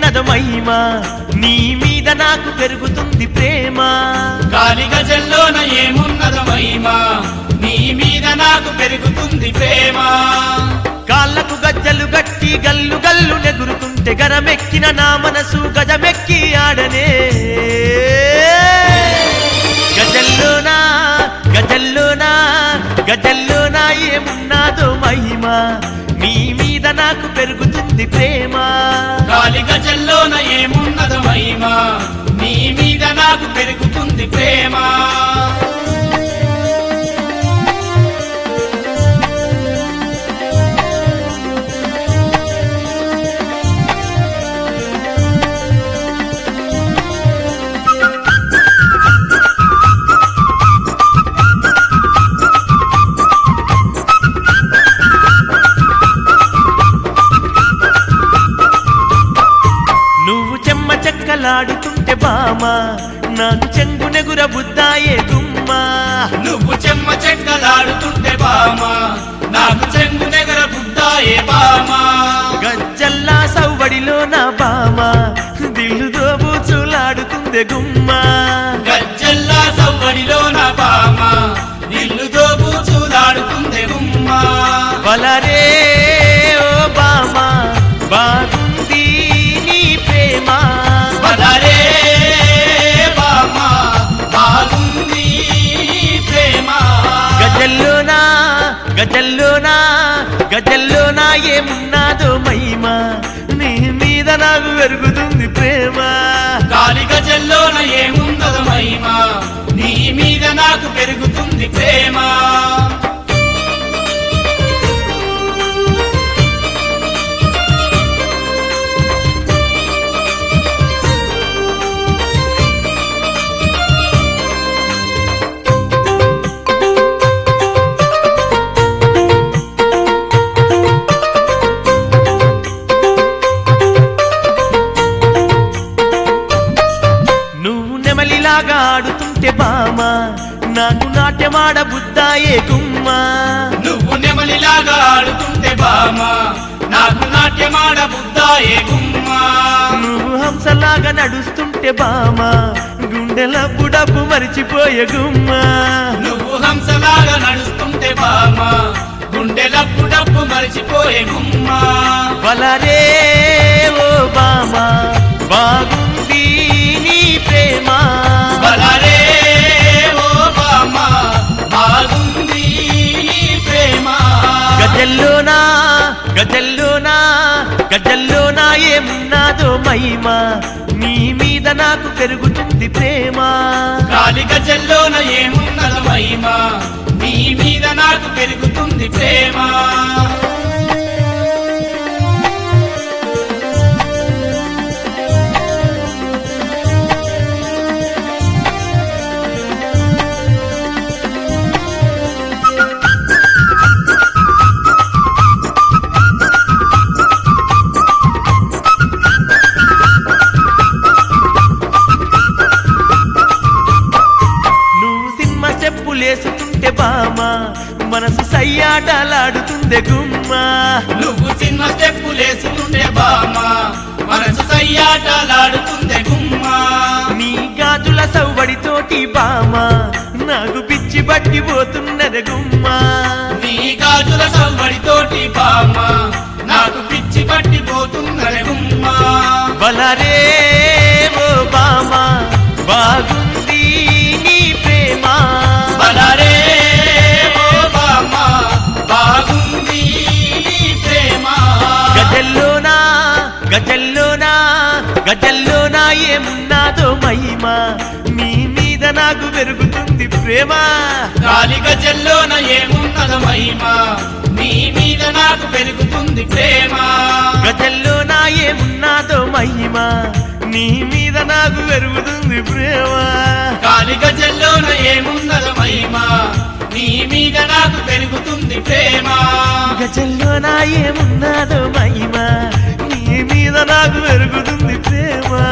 ఏమున్నదో మహిమ నీ మీద నాకు పెరుగుతుంది ప్రేమ గాలి గజల్లోన ఏమున్నదో మహిమ నీ మీద నాకు పెరుగుతుంది ప్రేమ కాళ్ళకు గజ్జలు గట్టి గల్లు గల్లు నెగురుతుంటే గరమెక్కిన నా మనసు గజమెక్కి ఆడనే గజల్లోనా గజల్లోనా గజల్లోనా ఏమున్నాదో మహిమ నీ మీద నాకు పెరుగుతుంది ప్రేమ గాలి గజల్లోన ఏమున్నదో మహిమ నీ మీద నాకు పెరుగుతుంది ప్రేమ నువ్వు చెమ్మ చెక్కలాడుతుంటే బామా నాకు చెంగు నెగుర బుద్దాయే గుమ్మా నువ్వు చెమ్మ చెక్కలాడుతుంటే బామా నాకు చెంగు నెగర బుద్దాయే బామా గజ్జల్లా సవ్వడిలో నా బామా దిల్లు దోబూచులాడుతుంది గుమ్మా గజ్జల్లా సవ్వడిలో నా బామా నిల్లు దోబూచులాడుతుంది గుమ్మా బలరే ఓ బామా బాగుంది నీ ప్రేమ బలరే బామా బాగుంది ప్రేమ గజల్లోనా గజల్లోనా గజల్లోనా ఏమున్నాదో మహిమ నీ మీద నాకు పెరుగుతుంది ప్రేమ గాలి గజల్లోన ఏముందదు మహిమ నీ మీద నాకు పెరుగుతుంది ప్రేమ నువ్వు నెమలిలాగా ఆడుతుంటే బామా నాకు నాట్యమాడ బుద్దాయే గుమ్మా నువ్వు నెమలిలాగా ఆడుతుంటే బామా నాకు నాట్యమాడ బుద్ధాయే గుమ్మా నువ్వు హంసలాగా నడుస్తుంటే బామా గుండెల బుడపు మరిచిపోయే గుమ్మా నువ్వు హంసలాగా నడుస్తుంటే బామా గుండెలప్పు డప్పు మరిచిపోయే గుమ్మా బలరే ఓ బామా బాగుంది నీ ప్రేమ బలరే ఓ బామా బాగుంది నీ ప్రేమ గజల్లోనా గజల్లోనా గజల్లోనా ఏమున్నాదో మహిమ నీ మీద నాకు పెరుగుతుంది ప్రేమ గాలి గజల్లోన ఏమున్నద మహిమ నీ మీద నాకు పెరుగుతుంది ప్రేమ నువ్వు సినిమా స్టెప్పులేసుతుంటే బామా మనసు సయ్యాటలాడుతుందే గుమ్మా నువ్వు సినిమా స్టెప్పులేసుకుంటే బామా మనసు సయ్యాటలాడుతుందే గుమ్మా నీ గాజుల సవ్వడితోటి బామా నాకు పిచ్చి బట్టి పోతున్నది గుమ్మా నీ గాజుల సవ్వడితోటి బామా నాకు పిచ్చి పట్టిపోతున్నది గుమ్మా బలరే ఓ బామా బాగుంది నీ ప్రేమ బలరే ఓ బామా బాగుంది నీ ప్రేమ గజల్లోనా గజల్లోనా గజల్లోనా ఏమున్నాదో మహిమ నీ మీద నాకు పెరుగుతుంది ప్రేమ గాలి గజల్లోన ఏమున్నద మహిమ నీ మీద నాకు పెరుగుతుంది ప్రేమ గజల్లోనా ఏమున్నాదో మహిమ నీ మీద నాకు పెరుగుతుంది ప్రేమ గాలి గజల్లోన ఏమున్నద మహిమ నీ మీద నాకు పెరుగుతుంది ప్రేమ గజల్లోనా ఏమున్నాదో మహిమ నీ మీద నాకు పెరుగుతుంది ప్రేమ